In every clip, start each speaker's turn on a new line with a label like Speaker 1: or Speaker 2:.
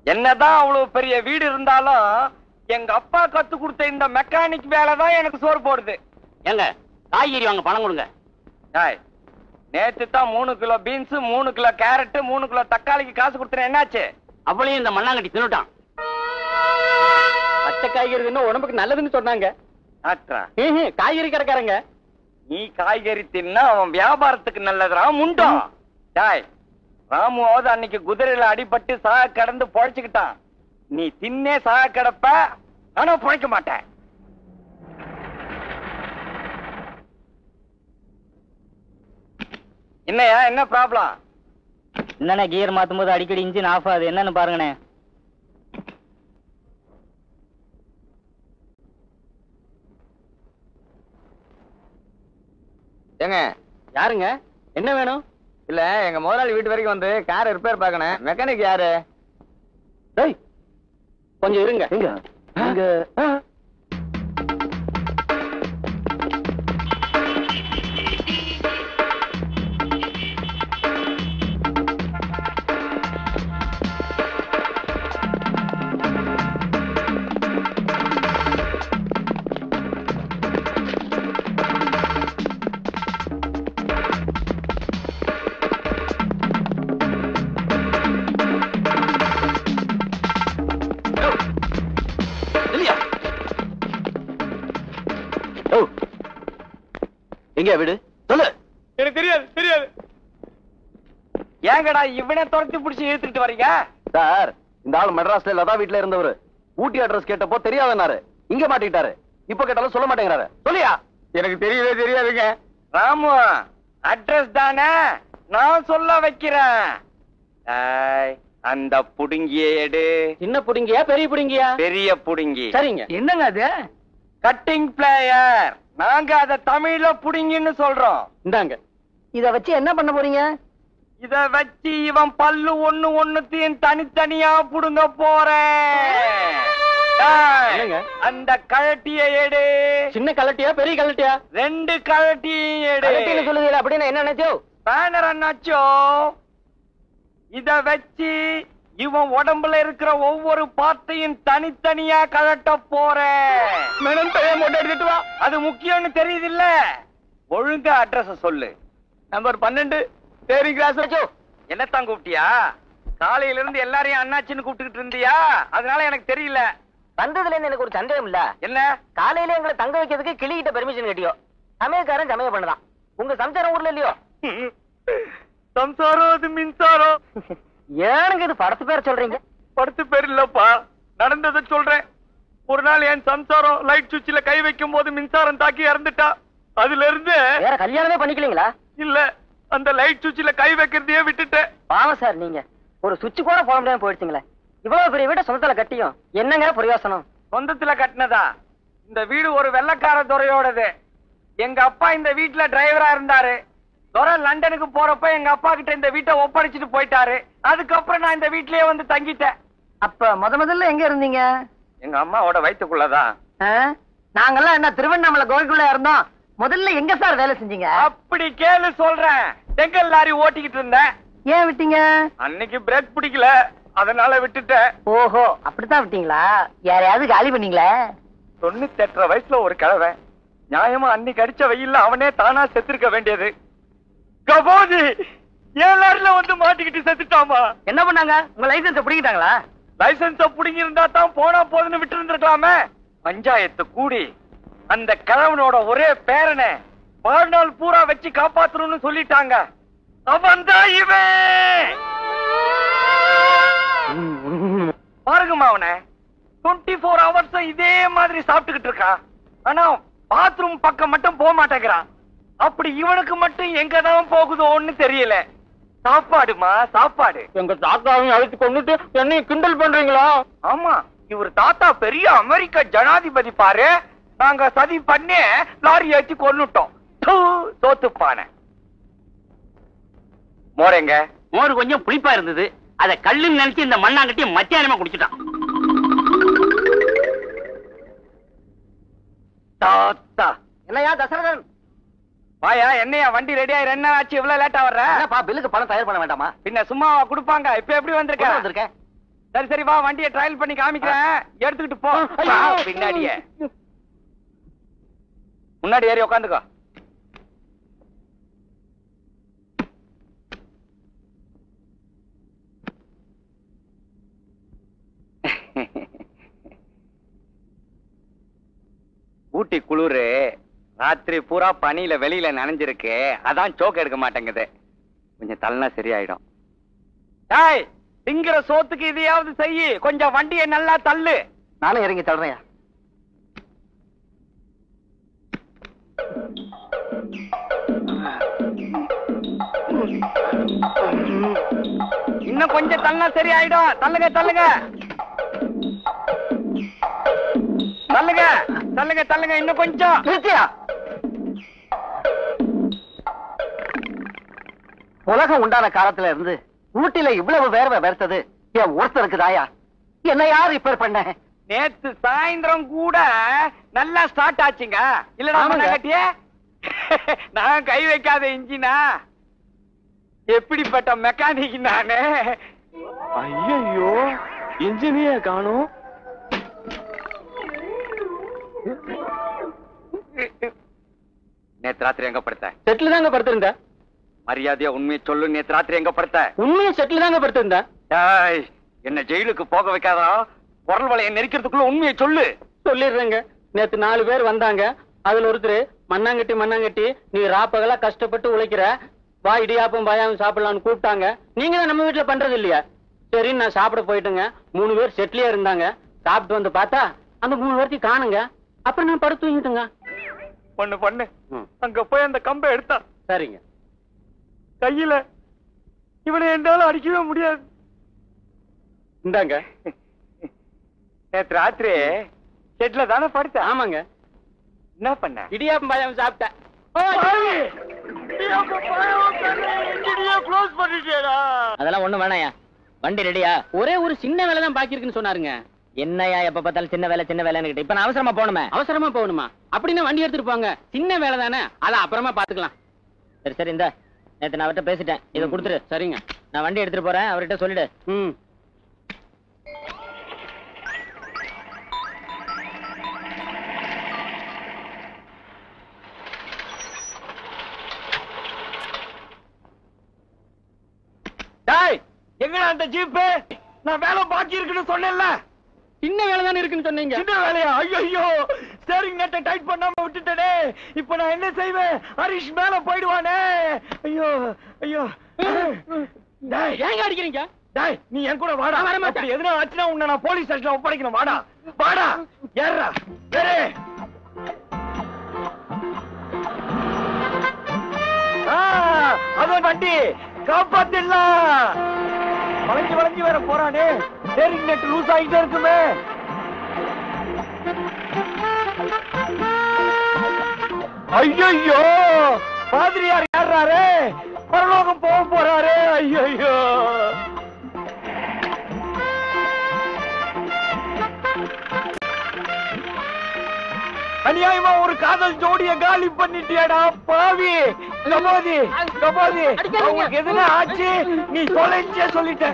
Speaker 1: என்னதான் அவ்வளவு பெரிய வீடு இருந்தாலும் எங்க அப்பா கத்து கொடுத்த இந்த மெக்கானிக் வேலை தான் எனக்கு சோறு போடுது
Speaker 2: ஏங்க காய்கறி வாங்க பணம் கொடுங்க
Speaker 1: டேய், நேத்து தான் மூணு கிலோ பீன்ஸ் மூணு கிலோ கேரட் மூணு கிலோ தக்காளிக்கு காசு கொடுத்தேன் என்னாச்சு
Speaker 2: அவளையும் இந்த மண்ணாங்கட்டி தின்னுட்டான்
Speaker 3: பச்சை காய்கறி தின்னா உடம்புக்கு நல்லதுன்னு சொன்னாங்க
Speaker 1: ஆட்ரா
Speaker 3: ம்ஹும், காய்கறி கடைக்காரங்க
Speaker 1: நீ காய்கறி தின்னா அவன் வியாபாரத்துக்கு நல்லதுடா முண்டம் டாய் ராமுவாவது அன்னைக்கு குதிரையில அடிபட்டு சாக கடந்து பொழைச்சுக்கிட்டான் நீ தின்னே சாக கிடப்ப ஆனா பொழைக்க மாட்டேன் என்னையா என்ன ப்ராப்ளம்
Speaker 3: என்னண்ணே கியர் மாத்தும் போது அடிக்கடி இன்ஜின் ஆஃப் ஆகுது என்னன்னு பாருங்கண்ணே
Speaker 4: ஏங்க
Speaker 3: யாருங்க என்ன வேணும்
Speaker 4: இல்ல எங்க முதலாளி வீட்டு வரைக்கும் வந்து கார் ரிப்பேர் பார்க்கணும் மெக்கானிக் யாரு
Speaker 3: டேய் கொஞ்சம் இருங்க இங்க
Speaker 2: இல்லையா ஓ எங்க வீடு சொல்லு
Speaker 1: எனக்கு தெரியாது தெரியாது ஏங்கடா இவனை துரத்தி பிடிச்சி இழுத்துட்டு வரீங்க
Speaker 2: சார் இந்த ஆள் மெட்ராஸ்ல லதா வீட்ல இருந்தவர் ஊட்டி அட்ரஸ் கேட்டப்போ தெரியாதனாரு இங்க மாட்டிக்கிட்டாரு இப்ப கேட்டாலும் சொல்ல மாட்டேங்கிறாரு சொல்லியா
Speaker 4: எனக்கு தெரியவே தெரியாதுங்க
Speaker 1: ராமு அட்ரஸ் தானே நான் சொல்ல வைக்கிறேன் ஏய், அந்த புடுங்கிய எடு
Speaker 3: சின்ன புடிங்கியா பெரிய புடிங்கியா
Speaker 1: பெரிய புடுங்கி
Speaker 3: சரிங்க என்னங்க அது
Speaker 1: கட்டிங் பிளேயர் நாங்க அத தமிழ்ல புடுங்கின்னு சொல்றோம்
Speaker 3: இந்தாங்க இத வச்சு என்ன பண்ண போறீங்க
Speaker 1: இத வச்சு இவன் பல்லு ஒண்ணு ஒண்ணுத்தையும் தனித்தனியா புடுங்க போறேன் ஏய்,
Speaker 3: என்னங்க?
Speaker 1: அந்த கழட்டிய எடு
Speaker 3: சின்ன கலட்டியா பெரிய கலட்டியா
Speaker 1: ரெண்டு கழட்டியும் எடு
Speaker 3: சொல்லுதீங்க அப்படின்னு என்ன நினைச்சோ
Speaker 1: பேனர் அண்ணாச்சோ இத வச்சு இவன் உடம்புல இருக்கிற ஒவ்வொரு பார்ட்டையும் தனித்தனியா கழட்ட போறேன்
Speaker 4: மேடம் பையன் மொட்டை எடுத்துட்டு வா
Speaker 1: அது முக்கியம்னு தெரியுது இல்ல ஒழுங்கா அட்ரஸ் சொல்லு
Speaker 4: நம்பர் பன்னெண்டு தேரி கிளாஸ்
Speaker 1: என்னத்தான் கூப்பிட்டியா காலையில இருந்து எல்லாரையும் அண்ணாச்சின்னு கூப்பிட்டுக்கிட்டு இருந்தியா அதனால எனக்கு தெரியல
Speaker 3: வந்ததுல இருந்து எனக்கு ஒரு சந்தேகம் இல்ல
Speaker 1: என்ன
Speaker 3: காலையில எங்களை தங்க வைக்கிறதுக்கு கிளிகிட்ட பெர்மிஷன் கேட்டியோ சமயக்காரன் சமயம் பண்ணுதான் உங்க சம்சாரம் ஊர்ல இல்லையோ
Speaker 1: சம்சாரம் அது மின்சாரம்
Speaker 3: ஏனுங்க இது படத்து பேர் சொல்றீங்க
Speaker 1: படுத்து பேர் இல்லப்பா நடந்ததை சொல்றேன் ஒரு நாள் என் சம்சாரம் லைட் சுவிட்ச்ல கை வைக்கும் போது மின்சாரம் தாக்கி இறந்துட்டா அதுல இருந்து
Speaker 3: வேற கல்யாணமே பண்ணிக்கலீங்களா
Speaker 1: இல்ல அந்த லைட் சுவிட்ச்ல கை வைக்கிறதையே விட்டுட்டேன்
Speaker 3: பாவம் சார் நீங்க ஒரு சுவிட்ச் கூட போட முடியாம போயிடுச்சுங்களே இவ்வளவு பெரிய வீட்டை சொந்தத்துல கட்டியும் என்னங்க பிரயோசனம்
Speaker 1: சொந்தத்துல கட்டினதா இந்த வீடு ஒரு வெள்ளக்கார துறையோடது எங்க அப்பா இந்த வீட்டுல டிரைவரா இருந்தாரு துரை லண்டனுக்கு போறப்ப எங்க அப்பா கிட்ட இந்த வீட்டை ஒப்படைச்சிட்டு போயிட்டாரு அதுக்கப்புறம் நான் இந்த வீட்லயே வந்து தங்கிட்டேன்
Speaker 3: அப்ப முத முதல்ல எங்க இருந்தீங்க
Speaker 1: எங்க அம்மாவோட வயித்துக்குள்ளதான்
Speaker 3: நாங்கெல்லாம் என்ன திருவண்ணாமலை கோயிலுக்குள்ள இருந்தோம் முதல்ல எங்க சார் வேலை செஞ்சீங்க
Speaker 1: அப்படி கேளு சொல்றேன் செங்கல் லாரி ஓட்டிக்கிட்டு இருந்தேன்
Speaker 3: ஏன் விட்டீங்க
Speaker 1: அன்னைக்கு பிரேக் பிடிக்கல அதனால விட்டுட்டேன்
Speaker 3: ஓஹோ அப்படித்தான் விட்டீங்களா யாரையாவது காலி பண்ணீங்களா
Speaker 1: தொண்ணூத்தி எட்டரை வயசுல ஒரு கிழவை நியாயமா அன்னைக்கு அடிச்ச வெயில்ல அவனே தானா செத்துருக்க வேண்டியது கபோதி ஏன் லாரில வந்து மாட்டிக்கிட்டு செத்துட்டாமா
Speaker 3: என்ன பண்ணாங்க உங்க லைசன்ஸ் பிடிக்கிட்டாங்களா
Speaker 1: லைசன்ஸ புடுங்கி இருந்தா தான் போனா போதுன்னு விட்டு இருந்திருக்கலாமே பஞ்சாயத்து கூடி அந்த கிழவனோட ஒரே பேரனை வாழ்நாள் பூரா வச்சு காப்பாத்தணும்னு சொல்லிட்டாங்க அவன் தான் இவன் பாருங்கம்மா அவனை டுவெண்ட்டி ஃபோர் ஹவர்ஸ் இதே மாதிரி சாப்பிட்டுக்கிட்டு இருக்கான் ஆனா பாத்ரூம் பக்கம் மட்டும் போக மாட்டேங்கிறான் அப்படி இவனுக்கு மட்டும் எங்க தான் போகுதோன்னு தெரியல சாப்பாடுமா சாப்பாடு
Speaker 3: எங்க தாத்தாவையும் அழைத்து கொண்டுட்டு என்னையும் கிண்டல் பண்றீங்களா
Speaker 1: ஆமா இவர் தாத்தா பெரிய அமெரிக்க ஜனாதிபதி பாரு நாங்க சதி பண்ணி லாரி ஏத்தி கொன்னுட்டோம் தூ, சோத்துப்பானை மோரேங்க
Speaker 2: மோர் கொஞ்சம் புளிப்பா இருந்தது அத கல்லுன்னு நினைச்சு இந்த மண்ணாங்கட்டி மத்தியானமா குடிச்சிட்டான்
Speaker 1: தாத்தா
Speaker 3: என்னையா தசரதன்
Speaker 1: வாயா என்னையா வண்டி ரெடியா என்ன ஆச்சு இவ்வளவு லேட்டா வர்ற
Speaker 3: என்னப்பா பில்லுக்கு பணம் தயார் பண்ண வேண்டாமா
Speaker 1: பின்ன சும்மாவா கொடுப்பாங்க இப்ப எப்படி
Speaker 3: கொண்டு
Speaker 1: வந்திருக்க
Speaker 3: வந்திருக்கேன்
Speaker 1: சரி சரி வா வண்டியை ட்ரையல் பண்ணி காமிக்கிறேன் எடுத்துக்கிட்டு போ வா, பின்னாடியே முன்னாடி ஏறி உட்காந்துக்கோ ஊட்டி குளிரு ராத்திரி பூரா பனியில வெளியில நனைஞ்சிருக்கு அதான் சோக்கு எடுக்க மாட்டேங்குது கொஞ்சம் தள்ளனா சரியாயிடும் டேய் திங்கிற சோத்துக்கு இதையாவது செய்யி கொஞ்சம் வண்டியை நல்லா தள்ளு
Speaker 2: நானும் இறங்கி தள்ளுறேன்
Speaker 1: இன்னும் கொஞ்சம் தள்ளனா சரியாயிடும் தள்ளுங்க தள்ளுங்க தள்ளுங்க தள்ளுங்க தள்ளுங்க இன்னும் கொஞ்சம்
Speaker 2: நிறுத்தியா உலகம் உண்டான காலத்துல இருந்து ஊட்டில இவ்வளவு வேர்வை வேர்த்தது என் ஒருத்தருக்கு தாயா என்ன யார் ரிப்பேர் பண்ண
Speaker 1: நேத்து சாயந்தரம் கூட நல்லா ஸ்டார்ட் ஆச்சுங்க இல்லடா
Speaker 2: ஆமாங்க.
Speaker 1: மண்ணாங்கட்டியே நான் கை வைக்காத இன்ஜினா எப்படிப்பட்ட மெக்கானிக் நானு ஐயோ இன்ஜினிய காணும் நேத்து ராத்திரி எங்க படுத்த
Speaker 2: செட்டில் தாங்க படுத்திருந்தேன்
Speaker 1: மரியாதையா உண்மையை சொல்லு நேத்து ராத்திரி எங்க படுத்த
Speaker 2: உண்மையும் செட்டில் தாங்க படுத்திருந்தேன்
Speaker 1: டேய், என்ன ஜெயிலுக்கு போக வைக்காதா குரல் வலைய நெரிக்கிறதுக்குள்ள உண்மையை சொல்லு
Speaker 2: சொல்லிடுறேங்க நேத்து நாலு பேர் வந்தாங்க அதுல ஒருத்தர் மண்ணாங்கட்டி மண்ணாங்கட்டி நீ ராப்பகலா கஷ்டப்பட்டு உழைக்கிற வா இடியாப்பம் பாயாவும் சாப்பிடலாம்னு கூப்பிட்டாங்க நீங்க தான் நம்ம வீட்டுல பண்றது இல்லையா சரின்னு நான் சாப்பிட போயிட்டுங்க மூணு பேர் செட்லயே இருந்தாங்க சாப்பிட்டு வந்து பார்த்தா அந்த மூணு பேர்த்தையும் காணுங்க அப்புறம் நான் படுத்து தூங்கிட்டுங்க
Speaker 1: பொண்ணு பொண்ணு
Speaker 2: ம்.
Speaker 1: அங்க போய் அந்த கம்பை எடுத்தா
Speaker 2: சரிங்க
Speaker 1: கையில இவனை என்னால அடிக்கவே முடியாது
Speaker 2: இந்தாங்க
Speaker 1: நேத்து ராத்திரி ஷெட்ல தானே படுத்த
Speaker 2: ஆமாங்க
Speaker 1: என்ன பண்ண
Speaker 2: இடியாப்பம் பாயாவும் சாப்பிட்டேன்
Speaker 1: க்ளோஸ் பண்ணிட்டேடா
Speaker 4: அதெல்லாம் ஒண்ணும் வேணாயா வண்டி ரெடியா
Speaker 2: ஒரே ஒரு சின்ன வேலை தான் பாக்கி இருக்குன்னு சொன்னாருங்க
Speaker 4: என்னையா எப்ப பார்த்தாலும் சின்ன வேலை சின்ன வேலைன்னு கிட்ட இப்ப நான் அவசரமா போகணுமே
Speaker 2: அவசரமா போகணுமா அப்படின்னா வண்டி எடுத்துட்டு போங்க சின்ன வேலை தானே அதை அப்புறமா பாத்துக்கலாம்
Speaker 4: சரி சரி இந்த நேத்து நான் அவர்கிட்ட பேசிட்டேன் இதை கொடுத்துரு
Speaker 2: சரிங்க
Speaker 4: நான் வண்டி எடுத்துட்டு போறேன் அவர்கிட்ட சொல்லிடு
Speaker 2: ம்
Speaker 1: டேய் எங்கடா அந்த ஜீப்பு நான் வேலை பாக்கி இருக்குன்னு சொன்னேன்ல
Speaker 2: சின்ன வேலை தானே இருக்குன்னு சொன்னீங்க
Speaker 1: சின்ன வேலையா ஐயோ ஸ்டேரிங் நெட்டை டைட் பண்ணாம விட்டுட்டேனே இப்போ நான் என்ன செய்வேன் ஹரிஷ் மேல போயிடுவானே ஐயோ ஐயோ டேய்
Speaker 2: ஏங்க அடிக்கிறீங்க
Speaker 1: டேய் நீ என் கூட வாடா
Speaker 2: நான் வரமாட்டேன்.
Speaker 1: அப்படி எதுனா ஆச்சுன்னா உன்னை நான் போலீஸ் ஸ்டேஷன்ல ஒப்படைக்கணும் வாடா வாடா ஏறா ஏறு ஆ, அதோ வண்டி காப்பாத்திடலாம் வளைஞ்சு வளைஞ்சு வேற போறானே ஸ்டேரிங் நெட் லூஸ் ஆகிட்டே இருக்குமே ஐயோ பாதிரியார் ஏறாரு பரலோகம் போக போறாரு ஐயோ அநியாயமா ஒரு காதல் ஜோடிய காலி பண்ணிட்டியாடா பாவி கபாதி கபாதி
Speaker 2: அடிக்காதீங்க.
Speaker 1: அவங்களுக்கு எதுனா ஆச்சு நீ தொலைச்சே சொல்லிட்ட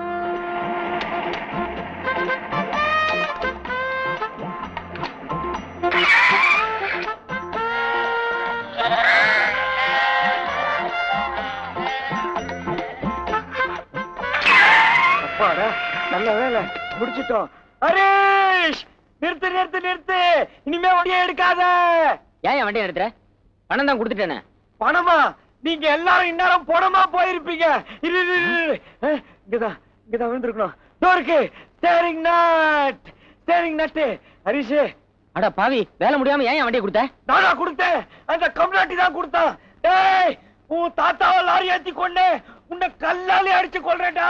Speaker 1: அப்பாடா நல்ல வேலை முடிச்சிட்டோம் ஹரீஷ் நிறுத்து நிறுத்து நிறுத்து இனிமே வண்டியை எடுக்காத
Speaker 4: ஏன் என் வண்டி எடுத்துற பணம் தான் கொடுத்துட்டேனே
Speaker 1: பணமா நீங்க எல்லாரும் இந்நேரம் பணமா போயிருப்பீங்க இரு இரு, இரு, இரு. அஹ், இங்கதான் இங்கதான் விழுந்திருக்கணும் இதோ இருக்கு ஸ்டேரிங் நட் ஸ்டேரிங் நட்டு ஹரிஷ்
Speaker 4: அட பாவி வேலை முடியாம ஏன் என் வண்டியை கொடுத்த
Speaker 1: நானா கொடுத்தேன் அந்த கம்நாட்டி தான் கொடுத்தான் டேய் உன் தாத்தாவை லாரி ஏத்தி கொண்டு உன்னை கல்லாலே அடிச்சு கொள்றேன்டா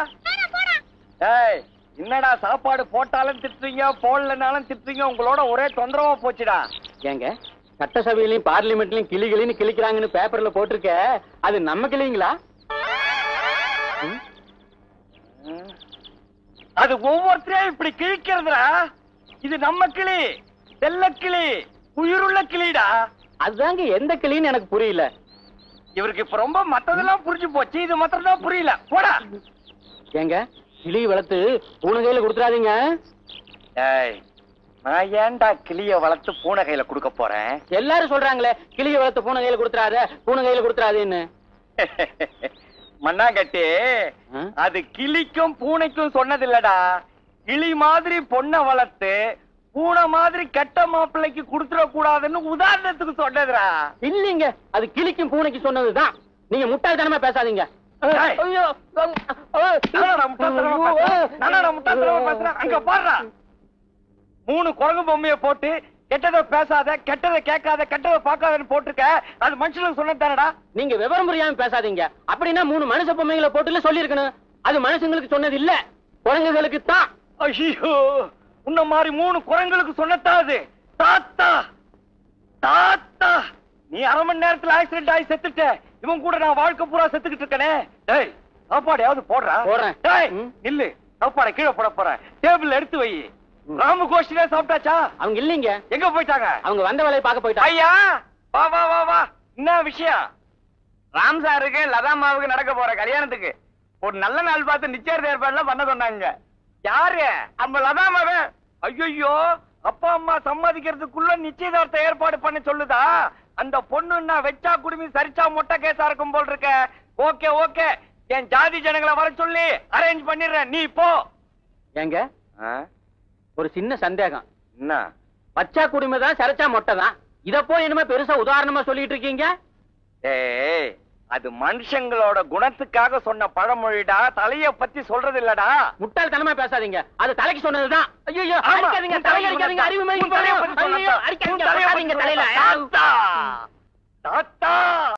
Speaker 1: டேய் என்னடா சாப்பாடு போட்டாலும் திட்டுறீங்க போடலனாலும் திட்டுறீங்க உங்களோட ஒரே தொந்தரவா போச்சுடா
Speaker 2: ஏங்க சட்டசபையிலயும் பார்லிமெண்ட்லயும் கிளி கிளின்னு கிளிக்கிறாங்கன்னு பேப்பர்ல போட்டிருக்க அது நம்ம கிளிங்களா
Speaker 1: அது ஒவ்வொருத்தரையும் இப்படி கிழிக்கிறதுடா இது நம்ம கிளி செல்ல கிளி உயிருள்ள கிளிடா
Speaker 2: அதுதாங்க எந்த கிளின்னு எனக்கு புரியல
Speaker 1: இவருக்கு இப்ப ரொம்ப மத்ததெல்லாம் புரிஞ்சு போச்சு இது மாத்திரம் தான் புரியல போடா
Speaker 2: ஏங்க கிளி வளர்த்து பூனை கையில கொடுத்துறாதீங்க
Speaker 1: டேய் நான் ஏன்டா கிளிய வளர்த்து பூனை கையில கொடுக்க போறேன்
Speaker 2: எல்லாரும் சொல்றாங்களே கிளியை வளர்த்து பூனை கையில கொடுத்துறாத பூனை கையில கொடுத்துறாதேன்னு
Speaker 1: மண்ணாங்கட்டி
Speaker 2: ஆ?
Speaker 1: அது கிளிக்கும் பூனைக்கும் சொன்னதில்லடா கிளி மாதிரி பொண்ணை வளர்த்து பூனை மாதிரி கெட்ட மாப்பிள்ளைக்கு கொடுத்துட கூடாதுன்னு உதாரணத்துக்கு சொன்னதுடா
Speaker 2: இல்லீங்க அது கிளிக்கும் பூனைக்கு சொன்னதுதான் நீங்க முட்டாள்தனமா பேசாதீங்க
Speaker 1: டேய்.
Speaker 2: ஐயோ
Speaker 1: நானாடா முட்டாள்தனமா பேசுறேன்? நானாடா முட்டாள்தனமா பேசுறேன்? அங்க பாருடா மூணு குரங்கு பொம்மைய போட்டு கெட்டதை பேசாத கெட்டதை கேட்காத கெட்டதை பார்க்காதன்னு போட்டிருக்க அது மனுஷனுக்கு சொன்னதானடா
Speaker 2: நீங்க விவரம் புரியாம பேசாதீங்க அப்படின்னா மூணு மனுஷ பொம்மைகளை போட்டுல சொல்லியிருக்கணும் அது மனுஷங்களுக்கு சொன்னது இல்ல குரங்குகளுக்கு தான்
Speaker 1: ஐயோ உன்ன மாதிரி மூணு குரங்களுக்கு சொன்னதாது தாத்தா தாத்தா நீ அரை மணி நேரத்துல ஆக்சிடென்ட் ஆகி செத்துட்ட இவன் கூட நான் வாழ்க்கை பூரா செத்துக்கிட்டு இருக்கனே டேய் சாப்பாடையாவது போடுறா
Speaker 2: போடுறேன்.
Speaker 1: டேய்
Speaker 2: ம்.
Speaker 1: நில்லு சாப்பாடை கீழே போட போறேன் டேபிள் எடுத்து வை ராமு கோஷ்டிலே சாப்பிட்டாச்சா
Speaker 2: அவங்க இல்லீங்க
Speaker 1: எங்க போயிட்டாங்க
Speaker 2: அவங்க வந்த வேலையை பார்க்க போயிட்டாங்க
Speaker 1: ஐயா வா வா வா வா என்ன விஷயம் ராம் சாருக்கு லதாமாவுக்கு நடக்க போற கல்யாணத்துக்கு ஒரு நல்ல நாள் பார்த்து நிச்சயதார்த்த ஏற்பாடுலாம் பண்ண சொன்னாங்க யாரு நம்ம லதாமாவே ஐயோ அப்பா அம்மா சம்மதிக்கிறதுக்குள்ள நிச்சயதார்த்த ஏற்பாடு பண்ண சொல்லுதா அந்த பொண்ணுன்னா வெச்சா குடுமி சரிச்சா மொட்டை கேஸா இருக்கும் போல் இருக்க ஓகே ஓகே என் ஜாதி ஜனங்களை வர சொல்லி அரேஞ்ச் பண்ணிடுறேன் நீ போ
Speaker 2: ஏங்க ஒரு சின்ன சந்தேகம்
Speaker 1: என்ன
Speaker 2: பச்சா குடுமை தான் சரைச்சா மொட்டை தான் இத போய் என்னமா பெருசா உதாரணமா சொல்லிட்டு இருக்கீங்க
Speaker 1: ஏய் அது மனுஷங்களோட குணத்துக்காக சொன்ன பழமொழிடா தலைய பத்தி சொல்றது இல்லடா
Speaker 2: முட்டாள்தனமா பேசாதீங்க அது தலைக்கு சொன்னதுதான் ஐயோ
Speaker 1: ஆமா,
Speaker 2: அடிக்காதீங்க
Speaker 1: உன்
Speaker 2: தலை
Speaker 1: தலைய
Speaker 2: அடிக்காதீங்க அறிவு
Speaker 1: உன்
Speaker 2: மாதிரி
Speaker 1: தலைய பத்தி
Speaker 2: ஐயோ
Speaker 1: சொன்னதா.
Speaker 2: அடிக்காதீங்க
Speaker 1: உன் தலைய பத்தி
Speaker 2: பசாதீங்க தலையில
Speaker 1: சொன்னதா. தாத்தா தாத்தா